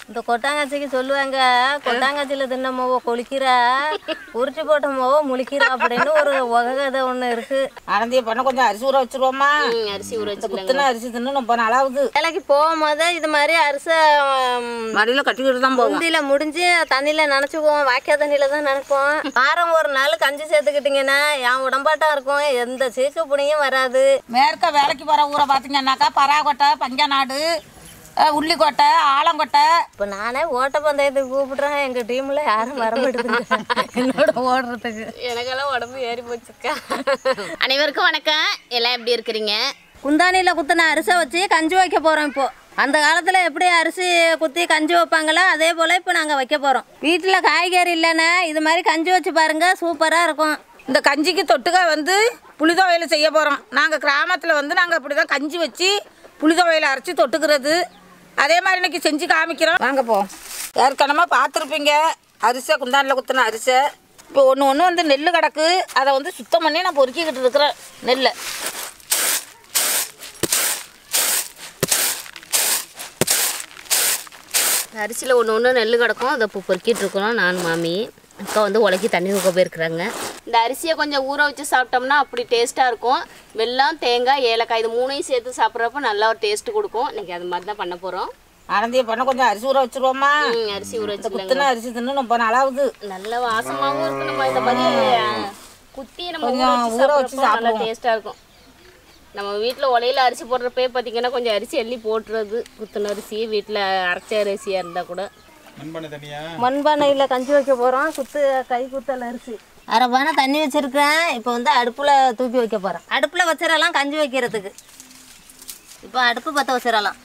இந்த கொட்டாங்காச்சிக்கு சொல்லுவாங்க கொட்டாங்காச்சியில தின்ன மோவ கொளிக்கிறா உருட்டி போட்ட மோவ முழிக்கிறா அப்படின்னு ஒரு உகதை ஒண்ணு இருக்கு ஆனந்திய பண்ண கொஞ்சம் அரிசி ஊற வச்சிருவோமா ம், அரிசி ஊற வச்சுக்கலாங்க குத்துன அரிசி தின்னு ரொம்ப நாளாகுது வேலைக்கு போகும்போது இது மாதிரி அரிசை ம், மடியில் கட்டிக்கிட்டு தான் போவோம் முந்தியில முடிஞ்சு தண்ணியில நினைச்சுக்குவோம் வாய்க்கால் தண்ணியில தான் நினைப்போம் வாரம் ஒரு நாள் கஞ்சி சேர்த்துக்கிட்டீங்கன்னா என் உடம்பாட்டம் இருக்கும் எந்த சீக்கு புனியும் வராது மேற்க வேலைக்கு போகிற ஊரை பார்த்தீங்கன்னாக்கா பராக்கொட்டை பஞ்சநாடு அஹ், உள்ளிக்கொட்டை ஆலங்கொட்டை இப்போ நானே ஓட்டப்பந்தயத்துக்கு கூப்பிடுறேன் எங்க டீம்ல யாரும் வர மாட்டேங்குது என்னோட ஓடுறதுக்கு எனக்கெல்லாம் உடம்பு ஏறி போச்சுக்கா அனைவருக்கும் வணக்கம் எல்லாம் எப்படி இருக்கிறீங்க குந்தானியில் குத்தின அரிசை வச்சு கஞ்சி வைக்க போகிறோம் இப்போ அந்த காலத்தில் எப்படி அரிசி குத்தி கஞ்சி வைப்பாங்களோ அதே போல் இப்போ நாங்கள் வைக்க போகிறோம் வீட்டில் காய்கறி இல்லைன்னா இது மாதிரி கஞ்சி வச்சு பாருங்க சூப்பராக இருக்கும் இந்த கஞ்சிக்கு தொட்டுக்க வந்து புளிதோவையில் செய்ய போகிறோம் நாங்கள் கிராமத்தில் வந்து நாங்கள் இப்படி தான் கஞ்சி வச்சு புளிதோவையில் அரைச்சி தொட்டுக்கிறது அதே மாதிரி இன்னைக்கு செஞ்சு காமிக்கிறோம் வாங்க போ ஏற்கனவே பார்த்துருப்பீங்க அரிசை குந்தானில் குத்தின அரிசை இப்போ ஒன்று ஒன்று வந்து நெல் கிடக்கு அதை வந்து சுத்தம் பண்ணி நான் பொறுக்கிக்கிட்டு இருக்கிறேன் நெல்லை அரிசியில் ஒன்று ஒன்று நெல் கிடக்கும் அதை இப்போ பொறுக்கிட்டு இருக்கிறோம் நான் மாமி அக்கா வந்து உலக்கி தண்ணி ஊக்க போயிருக்கிறாங்க இந்த அரிசியை கொஞ்சம் ஊற வச்சு சாப்பிட்டோம்னா அப்படி டேஸ்ட்டாக இருக்கும் வெல்லம் தேங்காய் ஏலக்காய் இது மூணையும் சேர்த்து சாப்பிட்றப்ப நல்லா ஒரு டேஸ்ட் கொடுக்கும் இன்னைக்கு அது மாதிரி தான் பண்ண போகிறோம் ஆனந்திய பண்ண கொஞ்சம் அரிசி ஊற வச்சிருவோமா அரிசி ஊற இந்த வச்சுக்கலாங்க குத்தின அரிசி தின்னு ரொம்ப நாளாகுது நல்ல வாசமாகவும் இருக்கு நம்ம இந்த மாதிரி குத்தி நம்ம ஊற கொஞ்சம் வச்சு ஊற வச்சு சாப்பிட்றப்போ நல்லா சாப்பிடுவோம். டேஸ்ட்டாக இருக்கும் நம்ம வீட்டில் உலையில அரிசி போடுறப்பே பார்த்தீங்கன்னா கொஞ்சம் அரிசி அள்ளி போட்டுறது குத்துன அரிசி வீட்டில் அரைச்ச அரிசியாக இருந்தால் கூட மண்பானை தனியா மண்பானையில் கஞ்சி வைக்க போகிறோம் குத்து கை குத்தல் அரிசி அரை பானை தண்ணி வச்சுருக்கேன் இப்போ வந்து அடுப்பில் தூக்கி வைக்க போகிறேன் அடுப்பில் வச்சிடலாம் கஞ்சி வைக்கிறதுக்கு இப்போ அடுப்பு பற்ற வச்சிடலாம்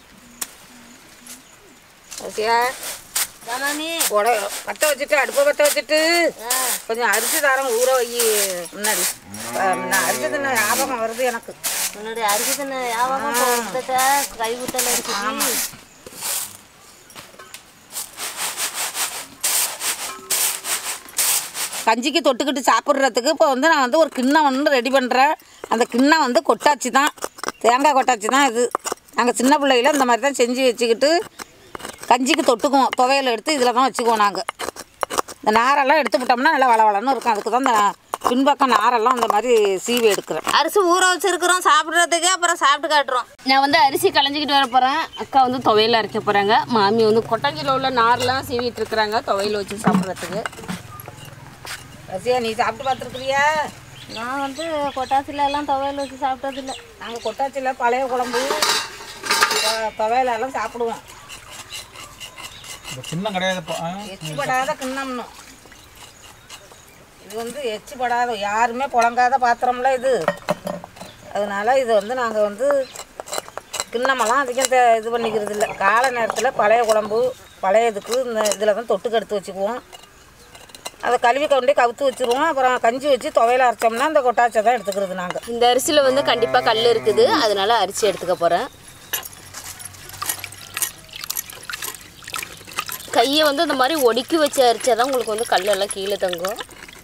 ஓகேயா மாமி உட பற்ற வச்சுட்டு அடுப்பை பற்ற வச்சுட்டு கொஞ்சம் அரிசி தாரம் ஊற வை முன்னாடி அஹ் நான் அரிசி தின்ன ஞாபகம் வருது எனக்கு முன்னாடி அரிசி தின்ன ஞாபகம் இப்போ வந்துட்டா கை குத்தல் அரிசி கஞ்சிக்கு தொட்டுக்கிட்டு சாப்பிட்றதுக்கு இப்போ வந்து நான் வந்து ஒரு கிண்ணம் ஒன்று ரெடி பண்ணுறேன் அந்த கிண்ணம் வந்து கொட்டாச்சி தான் தேங்காய் கொட்டாச்சி தான் இது நாங்கள் சின்ன பிள்ளையில இந்த மாதிரி தான் செஞ்சு வச்சுக்கிட்டு கஞ்சிக்கு தொட்டுக்குவோம் துவையல் எடுத்து இதில் தான் வச்சுக்குவோம் நாங்கள் இந்த நாரெல்லாம் எடுத்து விட்டோம்னா நல்லா வளவளன்னு இருக்கும் அதுக்கு தான் இந்த பின்பக்கம் நாரெல்லாம் அந்த மாதிரி சீவி எடுக்கிறேன் அரிசி ஊற வச்சிருக்கிறோம் சாப்பிட்றதுக்கு அப்புறம் சாப்பிட்டு காட்டுறோம் நான் வந்து அரிசி களைஞ்சிக்கிட்டு வர போகிறேன் அக்கா வந்து துவையல் அரைக்க போகிறாங்க மாமி வந்து கொட்டஞ்சியில் உள்ள நார்லாம் சீவிட்டு இருக்கிறாங்க துவையல் வச்சு சாப்பிட்றதுக்கு ரசியா நீ சாப்பிட்டு பார்த்துருக்குறியா நான் வந்து கொட்டாசில எல்லாம் துவையல் வச்சு சாப்பிட்டதில்ல நாங்கள் கொட்டாச்சியில் பழைய குழம்பு த- துவையலெல்லாம் சாப்பிடுவோம் இந்த கிண்ணம் கிடையாதுப்பா ஆ? எச்சுப்படாத கிண்ணம்னு இது வந்து எச்சுப்படாத யாருமே புழங்காத பாத்திரம்ல இது அதனால இது வந்து நாங்கள் வந்து கிண்ணமெல்லாம் அதிகம் தே- இது பண்ணிக்கிறது இல்லை காலை நேரத்தில் பழைய குழம்பு பழைய இதுக்கு இந்த இதில் தான் தொட்டுக்கு எடுத்து வச்சுக்குவோம் அதை கழுவி கொண்டு கவுத்து வச்சுருவோம் அப்புறம் கஞ்சி வச்சு துவையில அரைச்சோம்னா இந்த கொட்டாச்சை தான் எடுத்துக்கிறது நாங்கள் இந்த அரிசியில் வந்து கண்டிப்பாக கல் இருக்குது அதனால அரிசி எடுத்துக்க போகிறேன் கையை வந்து இந்த மாதிரி ஒடுக்கி வச்சு அரிச்சா தான் உங்களுக்கு வந்து கல்லெல்லாம் கீழே தங்கும்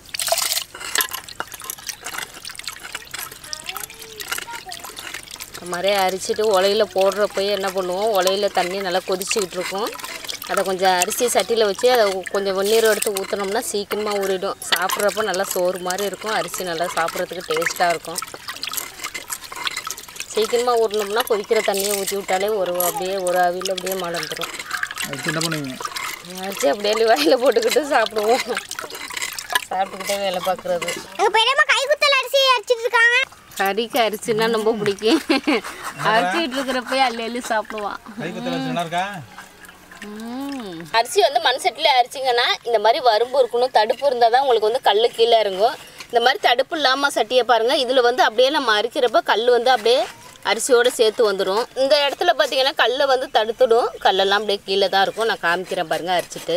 இந்த மாதிரி அரிச்சிட்டு உலையில போடுறப்பயே என்ன பண்ணுவோம் உலையில தண்ணி நல்லா கொதிச்சுக்கிட்டு இருக்கும் அதை கொஞ்சம் அரிசி சட்டியில் வச்சு அதை கொஞ்சம் வெந்நீர் எடுத்து ஊற்றினோம்னா சீக்கிரமாக ஊறிடும் சாப்பிட்றப்ப நல்லா சோறு மாதிரி இருக்கும் அரிசி நல்லா சாப்பிட்றதுக்கு டேஸ்ட்டாக இருக்கும் சீக்கிரமாக ஊறினோம்னா கொதிக்கிற தண்ணியை ஊற்றி விட்டாலே ஒரு அப்படியே ஒரு அவியில் அப்படியே மலர்ந்துடும் அதுக்கு என்ன பண்ணுவீங்க அரிசி அப்படியே வாயில் போட்டுக்கிட்டு சாப்பிடுவோம் சாப்பிட்டுக்கிட்டே வேலை பார்க்குறது எங்க பெரியம்மா கை குத்தல் அரிசி அரைச்சிட்டு இருக்காங்க கறிக்கு அரிசின்னா ரொம்ப பிடிக்கும் அரிச்சிட்டு இருக்கிறப்ப அள்ளி அள்ளி சாப்பிடுவான் கை குத்தல் வச்சு நல்லா இருக்கா அரிசி வந்து மண் சட்டியில் அரிச்சிங்கன்னா இந்த மாதிரி வரும்பு இருக்கணும் தடுப்பு இருந்தால் தான் உங்களுக்கு வந்து கல் கீழே இறங்கும் இந்த மாதிரி தடுப்பு இல்லாமல் சட்டியை பாருங்கள் இதில் வந்து அப்படியே நம்ம அரிக்கிறப்ப கல் வந்து அப்படியே அரிசியோடு சேர்த்து வந்துடும் இந்த இடத்துல பார்த்தீங்கன்னா கல்லை வந்து தடுத்துடும் கல்லெல்லாம் அப்படியே கீழே தான் இருக்கும் நான் காமிக்கிறேன் பாருங்கள் அரிச்சிட்டு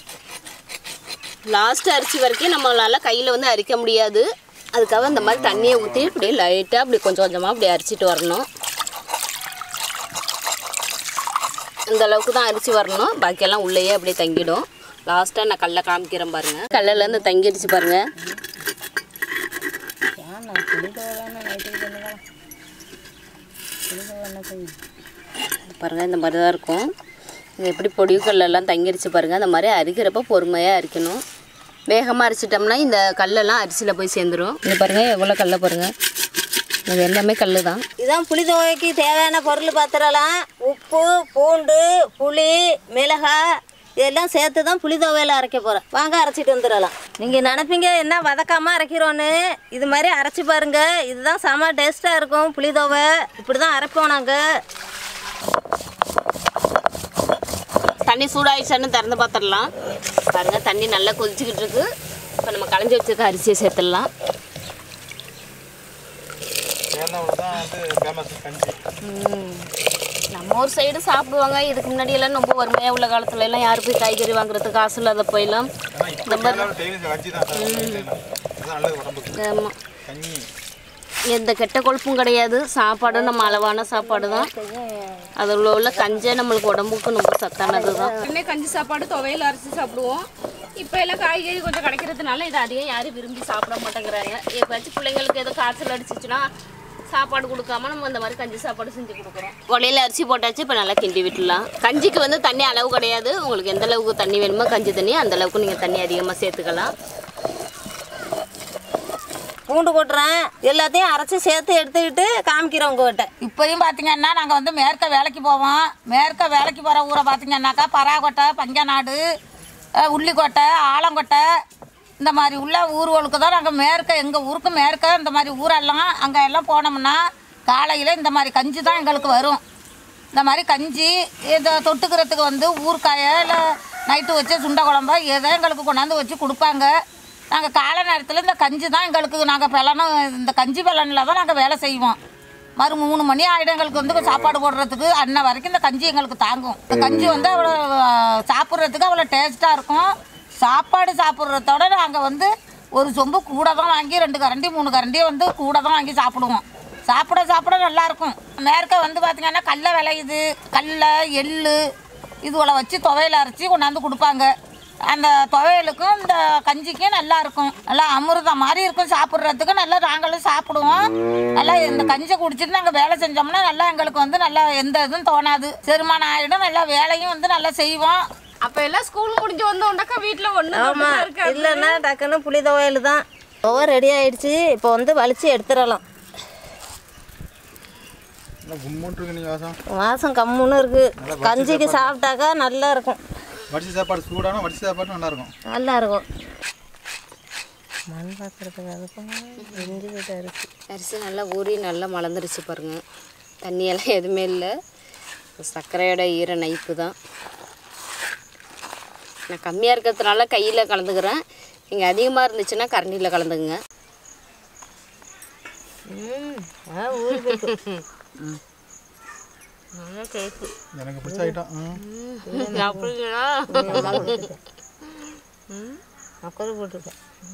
லாஸ்ட் அரிசி வரைக்கும் நம்மளால கையில் வந்து அரிக்க முடியாது அதுக்காக இந்த மாதிரி தண்ணியை ஊற்றி அப்படியே லைட்டாக அப்படி கொஞ்சம் கொஞ்சமாக அப்படியே அரிச்சிட்டு வரணும் இந்த அளவுக்கு தான் அரிசி வரணும் பாக்கியெல்லாம் உள்ளேயே அப்படியே தங்கிடும் லாஸ்ட்டாக நான் கல்லை காமிக்கிறேன் பாருங்கள் கல்லிலேருந்து தங்கிடுச்சு பாருங்கள் பாருங்கள் இந்த மாதிரி தான் இருக்கும் இது எப்படி பொடிக்கல்லெல்லாம் தங்கிருச்சு பாருங்கள் அந்த மாதிரி அரிக்கிறப்ப பொறுமையாக அரிக்கணும் வேகமாக அரிச்சிட்டோம்னா இந்த கல்லெல்லாம் அரிசியில் போய் சேர்ந்துரும் இது பாருங்கள் எவ்வளோ கல்லை பாருங்கள் இது எல்லாமே கல் தான் இதான் புளி துவைக்கு தேவையான பொருள் பாத்திரலாம் உப்பு பூண்டு புளி மிளகாய் இதெல்லாம் சேர்த்து தான் புளி துவையில அரைக்க போகிறேன் வாங்க அரைச்சிட்டு வந்துடலாம் நீங்கள் நினைப்பீங்க என்ன வதக்காமல் அரைக்கிறோன்னு இது மாதிரி அரைச்சி பாருங்க இதுதான் செம டேஸ்ட்டாக இருக்கும் புளி துவை இப்படி தான் அரைப்போம் நாங்கள் தண்ணி சூடாயிடுச்சான்னு திறந்து பார்த்துடலாம் பாருங்கள் தண்ணி நல்லா கொதிச்சுக்கிட்டு இருக்கு இப்போ நம்ம களைஞ்சி வச்சிருக்க அரிசியை சேர்த்துடலாம் கேரளாவில் தான் வந்து ஃபேமஸ் கஞ்சி நம்ம ஒரு சைடு சாப்பிடுவாங்க இதுக்கு முன்னாடி எல்லாம் ரொம்ப வறுமையாக உள்ள காலத்துல எல்லாம் யாரு போய் காய்கறி வாங்குறதுக்கு காசு இல்லாத போயெல்லாம் ஆனால் இப்போ கேரளாவில் டெய்லி கஞ்சி தான் சார் அதுதான் நல்லது உடம்புக்கு ஆமாம் கஞ்சி எந்த கெட்ட கொழுப்பும் கிடையாது சாப்பாடும் நம்ம அளவான சாப்பாடு தான் அதில் உள்ள கஞ்சே நம்மளுக்கு உடம்புக்கு ரொம்ப சத்தானது தான் உடனே கஞ்சி சாப்பாடு துவையல் அரைச்சி சாப்பிடுவோம் இப்போ எல்லாம் காய்கறி கொஞ்சம் கிடைக்கிறதுனால இதை அதிகம் யாரும் விரும்பி சாப்பிட மாட்டேங்கிறாங்க எப்போயாச்சும் பிள்ளைங்களுக்கு ஏதோ காய்ச்சல் அடிச்சிச்சுன்னா சாப்பாடு கொடுக்காம நம்ம இந்த மாதிரி கஞ்சி சாப்பாடு செஞ்சு கொடுக்குறோம் கொலையில் அரிசி போட்டாச்சு இப்போ நல்லா கிண்டி விட்டுலாம் கஞ்சிக்கு வந்து தண்ணி அளவு கிடையாது உங்களுக்கு எந்த அளவுக்கு தண்ணி வேணுமோ கஞ்சி தண்ணி அந்த அளவுக்கு நீங்கள் தண்ணி அதிகமாக சேர்த்துக்கலாம் பூண்டு கொட்டுறேன் எல்லாத்தையும் அரைச்சி சேர்த்து எடுத்துக்கிட்டு காமிக்கிறேன் உங்ககிட்ட இப்போயும் பார்த்தீங்கன்னா நாங்கள் வந்து மேற்க வேலைக்கு போவோம் மேற்க வேலைக்கு போகிற ஊரை பார்த்தீங்கன்னாக்கா பராகொட்டை பஞ்சநாடு அஹ், உள்ளிக்கோட்டை ஆலங்கொட்டை இந்த மாதிரி உள்ள ஊர்களுக்கு தான் நாங்கள் மேற்க எங்கள் ஊருக்கு மேற்க இந்த மாதிரி ஊரெல்லாம் அங்கே எல்லாம் போனோம்னா காலையில் இந்த மாதிரி கஞ்சி தான் எங்களுக்கு வரும் இந்த மாதிரி கஞ்சி இதை தொட்டுக்கிறதுக்கு வந்து ஊறுகாய இல்லை நைட்டு வச்சு சுண்டை குழம்பா ஏதோ எங்களுக்கு கொண்டாந்து வச்சு கொடுப்பாங்க நாங்கள் காலை நேரத்தில் இந்த கஞ்சி தான் எங்களுக்கு நாங்கள் பெலனும் இந்த கஞ்சி பெலனில் தான் நாங்கள் வேலை செய்வோம் மறு மூணு மணி ஆகிடும் எங்களுக்கு வந்து சாப்பாடு போடுறதுக்கு அன்ன வரைக்கும் இந்த கஞ்சி எங்களுக்கு தாங்கும் இந்த கஞ்சி வந்து அவ்வளோ அஹ், சாப்பிட்றதுக்கு அவ்வளோ டேஸ்ட்டாக இருக்கும் சாப்பாடு சாப்பிட்றதோட நாங்கள் வந்து ஒரு சொம்பு கூட தான் வாங்கி ரெண்டு கரண்டி மூணு கரண்டி வந்து கூட தான் வாங்கி சாப்பிடுவோம் சாப்பிட சாப்பிட நல்லா இருக்கும் மேற்க வந்து பார்த்தீங்கன்னா கடல விளையுது கடல எள்ளு இதுகளை வச்சு துவையல் அரைச்சி கொண்டாந்து கொடுப்பாங்க அந்த துவையலுக்கும் இந்த கஞ்சிக்கும் நல்லா இருக்கும் நல்லா அமிர்தம் மாதிரி இருக்கும் சாப்பிட்றதுக்கு நல்லா நாங்களும் சாப்பிடுவோம் நல்லா இந்த கஞ்சி குடிச்சிட்டு நாங்கள் வேலை செஞ்சோம்னா நல்லா எங்களுக்கு வந்து நல்லா எந்த இதுவும் தோணாது செரிமானம் ஆகிடும் நல்லா வேலையும் வந்து நல்லா செய்வோம் அப்போ எல்லாம் ஸ்கூல் முடிஞ்சு வந்தோம்னாக்கா வீட்டில் ஒன்று ஆமாம் இல்லைன்னா டக்குன்னு புளி துவையல் தான் துவை ரெடி ஆயிடுச்சு இப்போ வந்து வலிச்சு எடுத்துடலாம் என்ன கும்முன்ட்டு இருக்கு நீங்கள் வாசம் வாசம் கம்முன்னு இருக்கு கஞ்சிக்கு சாப்பிட்டாக்கா நல்லா இருக்கும் வடிச்சு சாப்பாடு சூடான வடிச்சு சாப்பாடு நல்லா இருக்கும் நல்லா இருக்கும் மண் பார்க்குறதுக்கு அதுக்கும் இஞ்சி கிட்ட அரிசி அரிசி நல்லா ஊறி நல்லா மலர்ந்துருச்சு பாருங்க தண்ணியெல்லாம் எதுவுமே இல்லை சர்க்கரையோட ஈர நைப்பு தான் நான் கம்மியாக இருக்கிறதுனால கையில் கலந்துக்கிறேன் நீங்கள் அதிகமாக இருந்துச்சுன்னா கரண்டியில் கலந்துக்குங்க ஆ ஊறி போயிட்டு எனக்கு பிடிச்ச ஐட்டம் ம் அப்படிங்களா மக்கள் போட்டுருக்கேன்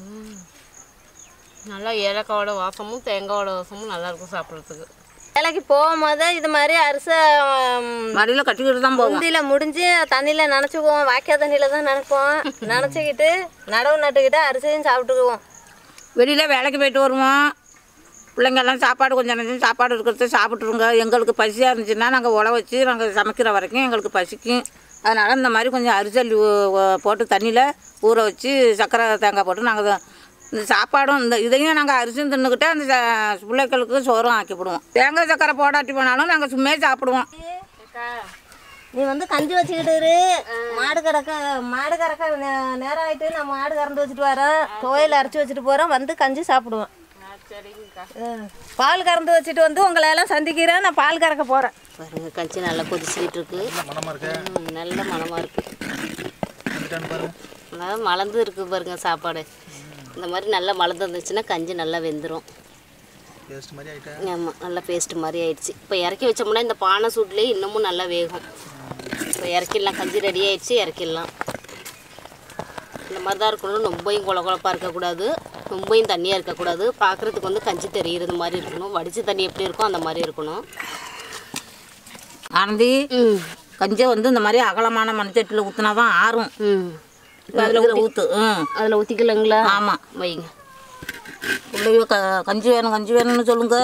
நல்லா ஏலக்காவோட வாசமும் தேங்காயோட வாசமும் நல்லா இருக்கும் சாப்பிட்றதுக்கு வேலைக்கு போகும்போது இது மாதிரி அரிசை ம், மடியில் கட்டிக்கிட்டு தான் போவோம் முந்தியில் முடிஞ்சு தண்ணியில் நினச்சிக்குவோம் வாய்க்கால் தண்ணியில் தான் நினைப்போம் நினச்சிக்கிட்டு நடவு நட்டுக்கிட்டு அரிசியும் சாப்பிட்டுக்குவோம் வெளியில் வேலைக்கு போயிட்டு வருவோம் பிள்ளைங்கெல்லாம் சாப்பாடு கொஞ்சம் கொஞ்சம் சாப்பாடு இருக்கிறத சாப்பிட்ருங்க எங்களுக்கு பசியாக இருந்துச்சுன்னா நாங்கள் உழ வச்சு நாங்கள் சமைக்கிற வரைக்கும் எங்களுக்கு பசிக்கும் அதனால் இந்த மாதிரி கொஞ்சம் அரிசல் போட்டு தண்ணியில் ஊற வச்சு சர்க்கரை தேங்காய் போட்டு நாங்கள் இந்த சாப்பாடும் இந்த இதையும் நாங்கள் அரிசியும் தின்னுக்கிட்டு அந்த ச- பிள்ளைகளுக்கு சோறும் ஆக்கிவிடுவோம் தேங்காய் சர்க்கரை போடாட்டி போனாலும் நாங்கள் சும்மே சாப்பிடுவோம் நீ வந்து கஞ்சி வச்சுக்கிட்டு இரு மாடு கறக்க மாடு கறக்க நே- நேரம் ஆயிட்டு நான் மாடு கறந்து வச்சுட்டு வரேன் துவையில் அரைச்சி வச்சுட்டு போகிறேன் வந்து கஞ்சி சாப்பிடுவேன் ம். பால் கறந்து வச்சுட்டு வந்து உங்களை எல்லாம் சந்திக்கிறேன் நான் பால் கறக்க போகிறேன் பாருங்க கஞ்சி நல்லா கொதிச்சுக்கிட்டு இருக்கு மனமாக இருக்கு ம், நல்ல மணமாக இருக்கு வந்துட்டான்னு பாருங்க நல்லா மலர்ந்து இருக்கு பாருங்க சாப்பாடு இந்த மாதிரி நல்லா மலர்ந்து இருந்துச்சுன்னா கஞ்சி நல்லா வெந்துடும் டேஸ்ட் மாதிரி ஆகிட்டேன் ஆமாம் நல்லா பேஸ்ட் மாதிரி ஆயிடுச்சு இப்போ இறக்கி வச்சோம்னா இந்த பானை சூட்லேயே இன்னமும் நல்லா வேகும் இப்போ இறக்கிடலாம் கஞ்சி ரெடி ஆயிடுச்சு இறக்கிடலாம் இந்த மாதிரி தான் இருக்கணும் ரொம்பையும் குழ குழப்பாக இருக்கக்கூடாது ரொம்பையும் தண்ணியாக இருக்கக்கூடாது பார்க்குறதுக்கு வந்து கஞ்சி தெரிகிறது மாதிரி இருக்கணும் வடித்த தண்ணி எப்படி இருக்கும் அந்த மாதிரி இருக்கணும் ஆனந்தி ம் கஞ்சை வந்து இந்த மாதிரி அகலமான மண்சட்டியில் ஊற்றினா தான் ஆறும் ம் அதில் ஊற்று ம் அதில் ஊற்றிக்கலாங்களா ஆமாம் வைங்க பிள்ளைங்க க கஞ்சி வேணும் கஞ்சி வேணும்னு சொல்லுங்க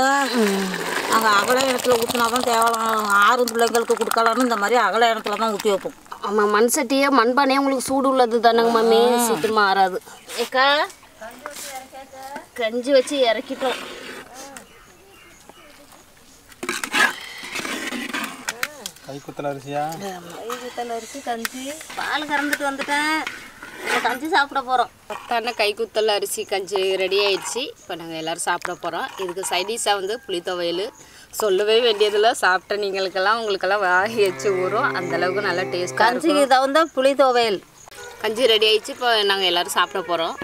நாங்கள் அகல இடத்துல ஊற்றினா தான் தேவலாம் ஆறு பிள்ளைங்களுக்கு கொடுக்கலான்னு இந்த மாதிரி அகல இடத்துல தான் ஊற்றி வைப்போம் ஆமாம் மண் சட்டியே மண்பானையே உங்களுக்கு சூடு உள்ளது தானங்க மம்மி சீக்கிரமாக ஆறாது ஏக்கா கஞ்சி வச்சு இறக்கிட்டோம் கைக்குத்தல் அரிசியா கைகுத்தல் அரிசி கஞ்சி பால் கறந்துட்டு வந்துட்டேன் இப்போ கஞ்சி சாப்பிட போகிறோம் சத்தான கைக்குத்தல் அரிசி கஞ்சி ரெடி ஆயிடுச்சு இப்போ நாங்கள் எல்லோரும் சாப்பிட போகிறோம் இதுக்கு சைடிஷாக வந்து புளி துவையல் சொல்லவே வேண்டியதில்லை சாப்பிட்ட நீங்களுக்கெல்லாம் உங்களுக்கெல்லாம் வாகி வச்சு ஊறும் அந்த அளவுக்கு நல்லா டேஸ்ட்டாக கஞ்சிக்கு தகுந்த புளி துவையல் கஞ்சி ரெடி ஆயிடுச்சு இப்போ நாங்கள் எல்லோரும் சாப்பிட போகிறோம்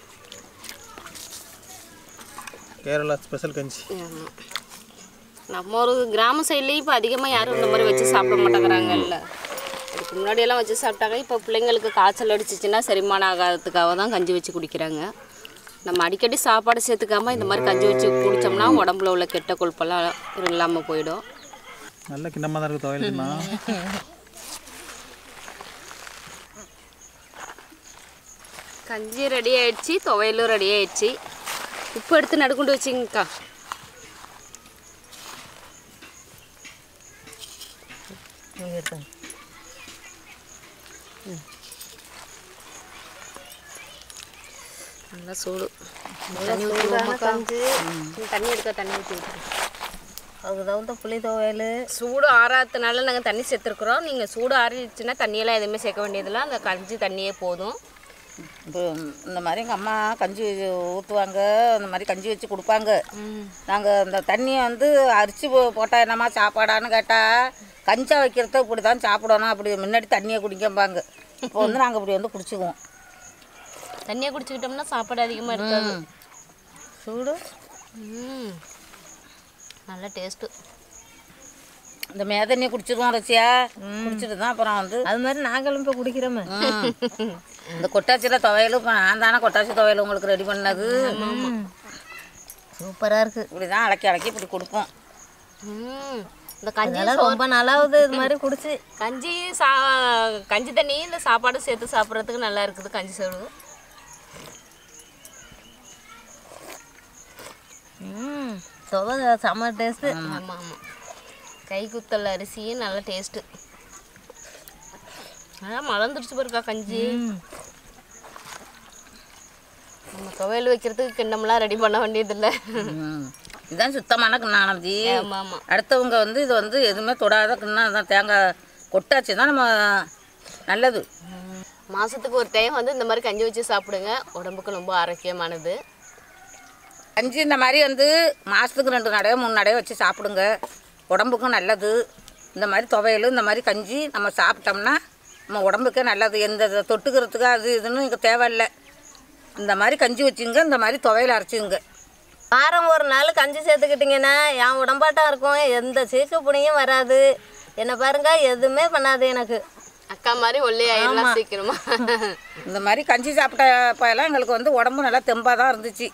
கேரளா ஸ்பெஷல் கஞ்சி நம்ம ஒரு கிராம சைட்லேயும் இப்போ அதிகமாக யாரும் இந்த மாதிரி வச்சு சாப்பிட மாட்டேங்கிறாங்கல்ல அதுக்கு முன்னாடியெல்லாம் வச்சு சாப்பிட்டாங்க இப்போ பிள்ளைங்களுக்கு காய்ச்சல் அடிச்சிச்சின்னா செரிமானம் ஆகாததுக்காக தான் கஞ்சி வச்சு குடிக்கிறாங்க நம்ம அடிக்கடி சாப்பாடு சேர்த்துக்காம இந்த மாதிரி கஞ்சி வச்சு குடித்தோம்னா உடம்புல உள்ள கெட்ட கொழுப்பெல்லாம் இல்லாமல் போயிடும் நல்ல கிண்ணமாக தான் இருக்குது துவையல்மா கஞ்சி ரெடி ஆயிடுச்சு துவையலும் ரெடி ஆயிடுச்சு உப்பு எடுத்து நடுக்குண்டு வச்சுங்கக்கா நல்லா சூடு தண்ணி ஊற்றிடுவோமாக்கா தண்ணி எடுக்க தண்ணி ஊற்றி விட்டுரு அதுக்கு தகுந்த புளி துவையல் சூடு ஆறாததுனால நாங்கள் தண்ணி சேர்த்துருக்குறோம் நீங்கள் சூடு ஆறிடுச்சுன்னா தண்ணியெல்லாம் எதுவுமே சேர்க்க வேண்டியதில்லை அந்த கஞ்சி தண்ணியே போதும் இப்போ இந்த மாதிரி எங்கள் அம்மா கஞ்சி ஊற்றுவாங்க அந்த மாதிரி கஞ்சி வச்சு கொடுப்பாங்க நாங்கள் இந்த தண்ணியை வந்து அரிசி போ- போட்டா என்னம்மா சாப்பாடான்னு கேட்டால் கஞ்சா வைக்கிறத இப்படி தான் சாப்பிடணும் அப்படி முன்னாடி தண்ணியை குடிக்கம்பாங்க இப்போ வந்து நாங்கள் இப்படி வந்து குடிச்சுக்குவோம் தண்ணியை குடிச்சுக்கிட்டோம்னா சாப்பாடு அதிகமாக இருக்காது சூடு ம் நல்ல டேஸ்ட்டு இந்த மேதண்ணியை குடிச்சிருவோம் ரசியா குடிச்சிட்டு தான் அப்புறம் வந்து அது மாதிரி நாங்களும் இப்போ குடிக்கிறோமே ம். இந்த கொட்டாச்சியில் துவையலும் இப்போ நான் தானே கொட்டாச்சி துவையல் உங்களுக்கு ரெடி பண்ணது சூப்பராக இருக்குது இப்படி தான் அலக்கி அலக்கி இப்படி கொடுப்போம் ம் இந்த கஞ்சி அதெல்லாம் ரொம்ப நல்லாவுது இது மாதிரி குடிச்சு கஞ்சி சா கஞ்சி தண்ணி இந்த சாப்பாடு சேர்த்து சாப்பிட்றதுக்கு நல்லா இருக்குது கஞ்சி சோறு ம் துவை செம்ம டேஸ்ட்டு ஆமாம் ஆமாம் கை குத்தல் அரிசியும் நல்ல டேஸ்ட்டு அதான் மலர்ந்துருச்சு பாருக்கா கஞ்சி நம்ம துவையல் வைக்கிறதுக்கு கிண்ணம்லாம் ரெடி பண்ண வேண்டியதில்லை ம். இதுதான் சுத்தமான கிண்ணானந்தி ஆமாம் ஆமாம் அடுத்தவங்க வந்து இது வந்து எதுவுமே தொடாத கிண்ணம் தான் தேங்காய் கொட்டாச்சு தான் நம்ம நல்லது மாதத்துக்கு ஒரு டைம் வந்து இந்த மாதிரி கஞ்சி வச்சு சாப்பிடுங்க உடம்புக்கு ரொம்ப ஆரோக்கியமானது கஞ்சி இந்த மாதிரி வந்து மாதத்துக்கு ரெண்டு நடையோ மூணு நடையோ வச்சு சாப்பிடுங்க உடம்புக்கும் நல்லது இந்த மாதிரி துவையல் இந்த மாதிரி கஞ்சி நம்ம சாப்பிட்டோம்னா நம்ம உடம்புக்கே நல்லது எந்த இது தொட்டுக்கிறதுக்கு அது இதுன்னு இங்கே தேவையில்லை இந்த மாதிரி கஞ்சி வச்சுங்க இந்த மாதிரி துவையல் அரைச்சிங்க வாரம் ஒரு நாள் கஞ்சி சேர்த்துக்கிட்டிங்கன்னா என் உடம்பாட்டம் இருக்கும் எந்த சீக்கு புனியும் வராது என்னை பாருங்க எதுவுமே பண்ணாது எனக்கு அக்கா மாதிரி ஒல்லே ஆயிடலாம் சீக்கிரமா இந்த மாதிரி கஞ்சி சாப்பிட்ட எல்லாம் எங்களுக்கு வந்து உடம்பு நல்லா தெம்பாக தான் இருந்துச்சு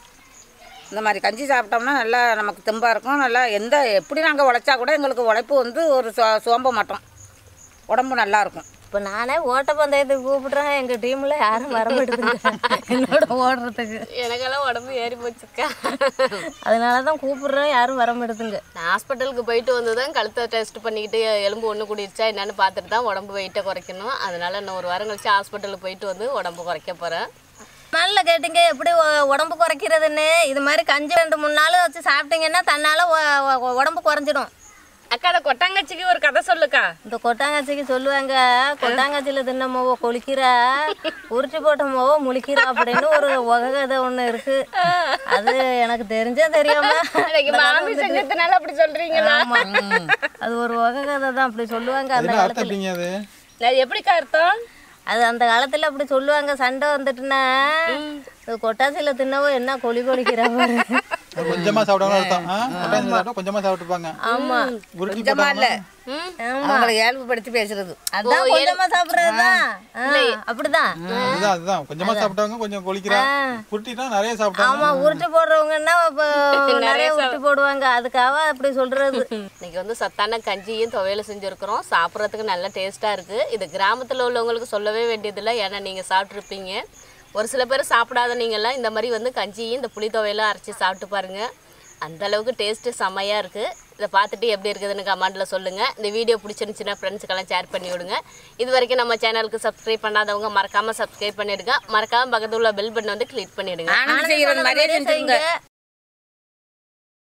இந்த மாதிரி கஞ்சி சாப்பிட்டோம்னா நல்லா நமக்கு தெம்பாக இருக்கும் நல்லா எந்த எப்படி நாங்கள் உழைச்சா கூட எங்களுக்கு உழைப்பு வந்து ஒரு சோ சோம்ப மாட்டோம் உடம்பு நல்லா இருக்கும் இப்போ நானே ஓட்டப்பந்தயத்துக்கு கூப்பிட்றேன் எங்கள் டீமில் யாரும் வர மாட்டேதுங்க என்னோட ஓடுறதுக்கு எனக்கெல்லாம் உடம்பு ஏறி போச்சுக்கா அதனால தான் கூப்பிட்றேன் யாரும் வர மாட்டேதுங்க நான் ஹாஸ்பிட்டலுக்கு போயிட்டு வந்து தான் கழுத்தை டெஸ்ட் பண்ணிக்கிட்டு எலும்பு ஒன்று கூடிருச்சா என்னன்னு பார்த்துட்டு தான் உடம்பு வெயிட்டை குறைக்கணும் அதனால இன்னும் ஒரு வாரம் கழிச்சு ஹாஸ்பிட்டலுக்கு போயிட்டு வந்து உடம்பு குறைக்க போகிறேன் நல்ல கேட்டீங்க எப்படி உ- உடம்பு குறைக்கிறதுன்னு இது மாதிரி கஞ்சி ரெண்டு மூணு நாள் வச்சு சாப்பிட்டீங்கன்னா தன்னால் உடம்பு குறைஞ்சிடும் அக்கா அந்த கொட்டாங்கச்சிக்கு ஒரு கதை சொல்லுக்கா இந்த கொட்டாங்காச்சிக்கு சொல்லுவாங்க கொட்டாங்காச்சியில் தின்னமோவோ கொளிக்கிறா உருட்டி போட்டமோவோ முழிக்கிறா அப்படின்னு ஒரு உகதை ஒன்று இருக்கு அது எனக்கு தெரிஞ்சே தெரியாம இன்னைக்கு மாமி செஞ்சதுனால அப்படி சொல்றீங்களா ஆமா அது ஒரு உகதை தான் அப்படி சொல்லுவாங்க அந்த என்ன அர்த்தம் காலத்துல எப்படிங்க அது அது எப்படிக்கா அர்த்தம் அது அந்த காலத்துல அப்படி சொல்லுவாங்க சண்டை வந்துட்டுன்னா இது கொட்டாசியில் தின்னவோ என்ன கொலி கொலிக்கிறா பாரு அது கொஞ்சமா சாப்பிடணும் அர்த்தம் ஆ? கொட்டாஞ்சி சாப்பிட்டா கொஞ்சமா சாப்பிட்டுப்பாங்க ஆமா உருட்டி கொஞ்சமா இல்லை ம் அவங்களை இயல்புப்படுத்தி பேசுறது அதான் கொஞ்சமா சாப்பிடுறதுதான் அப்படிதான் அதுதான் அதுதான் கொஞ்சமா சாப்பிட்டவங்க கொஞ்சம் கொலிக்கிறா உருட்டிட்டா நிறைய சாப்பிட்டாங்க ஆமா உருட்டி போடுறவங்கன்னா இப்போ நிறைய உருட்டி போடுவாங்க அதுக்காக அப்படி சொல்றது இன்னைக்கு வந்து சத்தான கஞ்சியும் துவையலும் செஞ்சுருக்கிறோம் சாப்பிட்றதுக்கு நல்ல டேஸ்ட்டாக இருக்குது இது கிராமத்தில் உள்ளவங்களுக்கு சொல்லவே வேண்டியதில்லை ஏன்னா நீங்கள் சாப்பிட்ருப்பீங்க ஒரு சில பேர் சாப்பிடாத நீங்கள்லாம் இந்த மாதிரி வந்து கஞ்சியும் இந்த புளி துவையலும் அரைச்சி சாப்பிட்டு பாருங்கள் அந்த அளவுக்கு டேஸ்ட்டு செம்மையாக இருக்குது இதை பார்த்துட்டு எப்படி இருக்குதுன்னு கமெண்ட்டில் சொல்லுங்கள் இந்த வீடியோ பிடிச்சிருந்துச்சுன்னா ஃப்ரெண்ட்ஸுக்கெல்லாம் ஷேர் பண்ணி விடுங்க இது வரைக்கும் நம்ம சேனலுக்கு சப்ஸ்கிரைப் பண்ணாதவங்க மறக்காமல் சப்ஸ்கிரைப் பண்ணிடுங்க மறக்காமல் பக்கத்துல உள்ள பெல் பட்டன் வந்து கிளிக் பண்ணிடுங்க ஆனந்த் செய்கிறது மாதிரியே செஞ்சுருங்க